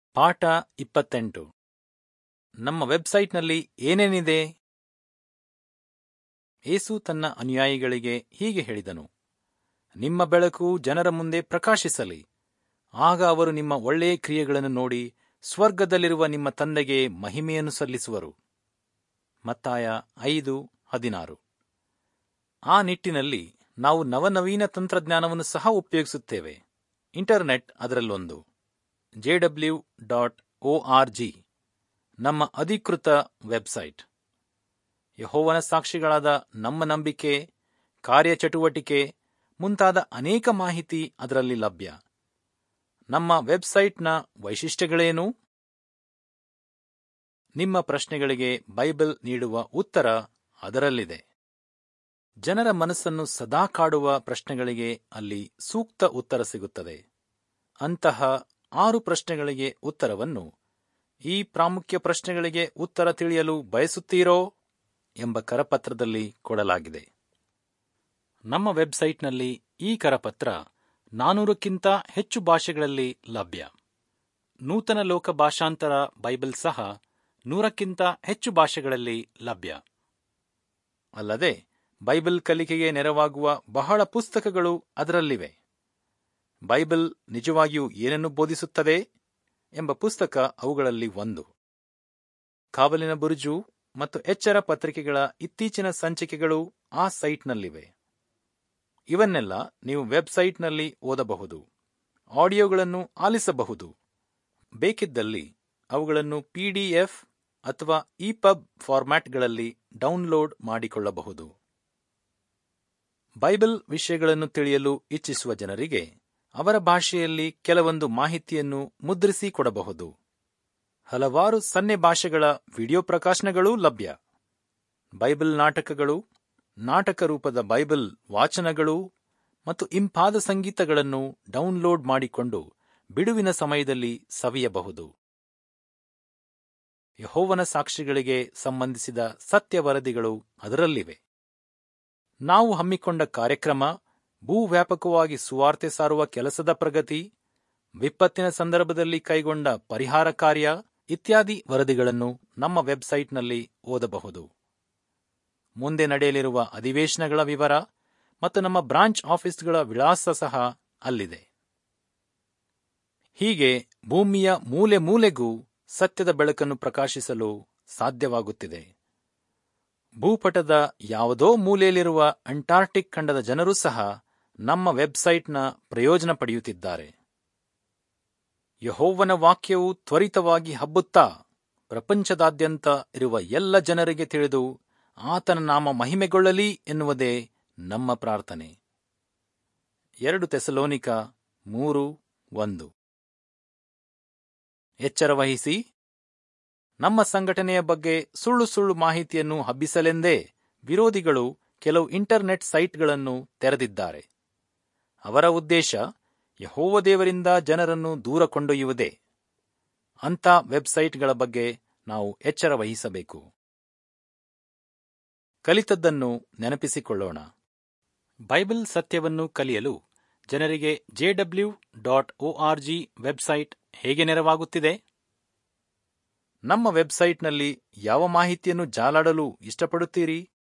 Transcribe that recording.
ಪಾಠ ಇಪ್ಪತ್ತೆಂಟು ನಮ್ಮ ವೆಬ್ಸೈಟ್ನಲ್ಲಿ ಏನೇನಿದೆ ಏಸು ತನ್ನ ಅನುಯಾಯಿಗಳಿಗೆ ಹೀಗೆ ಹೇಳಿದನು ನಿಮ್ಮ ಬೆಳಕು ಜನರ ಮುಂದೆ ಪ್ರಕಾಶಿಸಲಿ ಆಗ ಅವರು ನಿಮ್ಮ ಒಳ್ಳೆಯ ಕ್ರಿಯೆಗಳನ್ನು ನೋಡಿ ಸ್ವರ್ಗದಲ್ಲಿರುವ ನಿಮ್ಮ ತಂದೆಗೆ ಮಹಿಮೆಯನ್ನು ಸಲ್ಲಿಸುವರು ಮತ್ತಾಯ ಐದು ಹದಿನಾರು ಆ ನಿಟ್ಟಿನಲ್ಲಿ ನಾವು ನವನವೀನ ತಂತ್ರಜ್ಞಾನವನ್ನು ಸಹ ಉಪಯೋಗಿಸುತ್ತೇವೆ ಇಂಟರ್ನೆಟ್ ಅದರಲ್ಲೊಂದು JW dot O R G ನಮ್ಮ ಅಧಿಕೃತ ವೆಬ್ಸೈಟ್ ಯಹೋವನ ಸಾಕ್ಷಿಗಳಾದ ನಮ್ಮ ನಂಬಿಕೆ ಕಾರ್ಯಚಟುವಟಿಕೆ ಮುಂತಾದ ಅನೇಕ ಮಾಹಿತಿ ಅದರಲ್ಲಿ ಲಭ್ಯ ನಮ್ಮ ವೆಬ್ಸೈಟ್ನ ವೈಶಿಷ್ಟ್ಯಗಳೇನು ನಿಮ್ಮ ಪ್ರಶ್ನೆಗಳಿಗೆ ಬೈಬಲ್ ನೀಡುವ ಉತ್ತರ ಅದರಲ್ಲಿದೆ ಜನರ ಮನಸ್ಸನ್ನು ಸದಾ ಕಾಡುವ ಪ್ರಶ್ನೆಗಳಿಗೆ ಅಲ್ಲಿ ಸೂಕ್ತ ಉತ್ತರ ಸಿಗುತ್ತದೆ ಅಂತಹ ಆರು ಪ್ರಶ್ನೆಗಳಿಗೆ ಉತ್ತರವನ್ನು ಈ ಪ್ರಾಮುಖ್ಯ ಪ್ರಶ್ನೆಗಳಿಗೆ ಉತ್ತರ ತಿಳಿಯಲು ಬಯಸುತ್ತೀರೋ ಎಂಬ ಕರಪತ್ರದಲ್ಲಿ ಕೊಡಲಾಗಿದೆ ನಮ್ಮ ವೆಬ್ಸೈಟ್ನಲ್ಲಿ ಈ ಕರಪತ್ರ ನಾನೂರಕ್ಕಿಂತ ಹೆಚ್ಚು ಭಾಷೆಗಳಲ್ಲಿ ಲಭ್ಯ ನೂತನ ಲೋಕ ಭಾಷಾಂತರ ಬೈಬಲ್ ಸಹ ನೂರಕ್ಕಿಂತ ಹೆಚ್ಚು ಭಾಷೆಗಳಲ್ಲಿ ಲಭ್ಯ ಅಲ್ಲದೆ ಬೈಬಲ್ ಕಲಿಕೆಗೆ ನೆರವಾಗುವ ಬಹಳ ಪುಸ್ತಕಗಳು ಅದರಲ್ಲಿವೆ ಬೈಬಲ್ ನಿಜವಾಗಿಯೂ ಏನನ್ನು ಬೋಧಿಸುತ್ತದೆ ಎಂಬ ಪುಸ್ತಕ ಅವುಗಳಲ್ಲಿ ಒಂದು ಕಾವಲಿನ ಬುರುಜು ಮತ್ತು ಎಚ್ಚರ ಪತ್ರಿಕೆಗಳ ಇತ್ತೀಚಿನ ಸಂಚಿಕೆಗಳು ಆ ಸೈಟ್ನಲ್ಲಿವೆ ಇವನ್ನೆಲ್ಲ ನೀವು ವೆಬ್ಸೈಟ್ನಲ್ಲಿ ಓದಬಹುದು ಆಡಿಯೋಗಳನ್ನು ಆಲಿಸಬಹುದು ಬೇಕಿದ್ದಲ್ಲಿ ಅವುಗಳನ್ನು ಪಿಡಿಎಫ್ ಅಥವಾ ಇಪಬ್ ಫಾರ್ಮ್ಯಾಟ್ಗಳಲ್ಲಿ ಡೌನ್ಲೋಡ್ ಮಾಡಿಕೊಳ್ಳಬಹುದು ಬೈಬಲ್ ವಿಷಯಗಳನ್ನು ತಿಳಿಯಲು ಇಚ್ಛಿಸುವ ಜನರಿಗೆ ಅವರ ಭಾಷೆಯಲ್ಲಿ ಕೆಲವೊಂದು ಮಾಹಿತಿಯನ್ನು ಮುದ್ರಿಸಿ ಕೊಡಬಹುದು ಹಲವಾರು ಸನ್ನೆ ಭಾಷೆಗಳ ವಿಡಿಯೋ ಪ್ರಕಾಶನಗಳೂ ಲಭ್ಯ ಬೈಬಲ್ ನಾಟಕಗಳು ನಾಟಕ ರೂಪದ ಬೈಬಲ್ ವಾಚನಗಳು ಮತ್ತು ಇಂಪಾದ ಸಂಗೀತಗಳನ್ನು ಡೌನ್ಲೋಡ್ ಮಾಡಿಕೊಂಡು ಬಿಡುವಿನ ಸಮಯದಲ್ಲಿ ಸವಿಯಬಹುದು ಯಹೋವನ ಸಾಕ್ಷಿಗಳಿಗೆ ಸಂಬಂಧಿಸಿದ ಸತ್ಯ ವರದಿಗಳು ಅದರಲ್ಲಿವೆ ನಾವು ಹಮ್ಮಿಕೊಂಡ ಕಾರ್ಯಕ್ರಮ ಭೂವ್ಯಾಪಕವಾಗಿ ಸುವಾರ್ತೆ ಸಾರುವ ಕೆಲಸದ ಪ್ರಗತಿ ವಿಪತ್ತಿನ ಸಂದರ್ಭದಲ್ಲಿ ಕೈಗೊಂಡ ಪರಿಹಾರ ಕಾರ್ಯ ಇತ್ಯಾದಿ ವರದಿಗಳನ್ನು ನಮ್ಮ ವೆಬ್ಸೈಟ್ನಲ್ಲಿ ಓದಬಹುದು ಮುಂದೆ ನಡೆಯಲಿರುವ ಅಧಿವೇಶನಗಳ ವಿವರ ಮತ್ತು ನಮ್ಮ ಬ್ರಾಂಚ್ ಆಫೀಸ್ಗಳ ವಿಳಾಸ ಸಹ ಅಲ್ಲಿದೆ ಹೀಗೆ ಭೂಮಿಯ ಮೂಲೆ ಮೂಲೆಗೂ ಸತ್ಯದ ಬೆಳಕನ್ನು ಪ್ರಕಾಶಿಸಲು ಸಾಧ್ಯವಾಗುತ್ತಿದೆ ಭೂಪಟದ ಯಾವುದೋ ಮೂಲೆಯಲ್ಲಿರುವ ಅಂಟಾರ್ಟಿಕ್ ಖಂಡದ ಜನರೂ ಸಹ ನಮ್ಮ ವೆಬ್ಸೈಟ್ನ ಪ್ರಯೋಜನ ಪಡೆಯುತ್ತಿದ್ದಾರೆ ಯಹೋವನ ವಾಕ್ಯವು ತ್ವರಿತವಾಗಿ ಹಬ್ಬುತ್ತಾ ಪ್ರಪಂಚದಾದ್ಯಂತ ಇರುವ ಎಲ್ಲ ಜನರಿಗೆ ತಿಳಿದು ಆತನ ನಾಮ ಮಹಿಮೆಗೊಳ್ಳಲಿ ಎನ್ನುವುದೇ ನಮ್ಮ ಪ್ರಾರ್ಥನೆ ಎರಡು ತೆಸಲೋನಿಕ ಮೂರು ಒಂದು ಎಚ್ಚರವಹಿಸಿ ನಮ್ಮ ಸಂಘಟನೆಯ ಬಗ್ಗೆ ಸುಳ್ಳು ಸುಳ್ಳು ಮಾಹಿತಿಯನ್ನು ಹಬ್ಬಿಸಲೆಂದೇ ವಿರೋಧಿಗಳು ಕೆಲವು ಇಂಟರ್ನೆಟ್ ಸೈಟ್ಗಳನ್ನು ತೆರೆದಿದ್ದಾರೆ ಅವರ ಉದ್ದೇಶ ಯಹೋವ ದೇವರಿಂದ ಜನರನ್ನು ದೂರ ಕೊಂಡೊಯ್ಯುವುದೇ ಅಂಥ ವೆಬ್ಸೈಟ್ಗಳ ಬಗ್ಗೆ ನಾವು ಎಚ್ಚರ ವಹಿಸಬೇಕು ಕಲಿತದ್ದನ್ನು ನೆನಪಿಸಿಕೊಳ್ಳೋಣ ಬೈಬಲ್ ಸತ್ಯವನ್ನು ಕಲಿಯಲು ಜನರಿಗೆ ಜೆಡಬ್ಲ್ಯೂ ಡಾಟ್ ಒಆರ್ಜಿ ವೆಬ್ಸೈಟ್ ಹೇಗೆ ನೆರವಾಗುತ್ತಿದೆ ನಮ್ಮ ವೆಬ್ಸೈಟ್ನಲ್ಲಿ ಯಾವ ಮಾಹಿತಿಯನ್ನು ಜಾಲಾಡಲು ಇಷ್ಟಪಡುತ್ತೀರಿ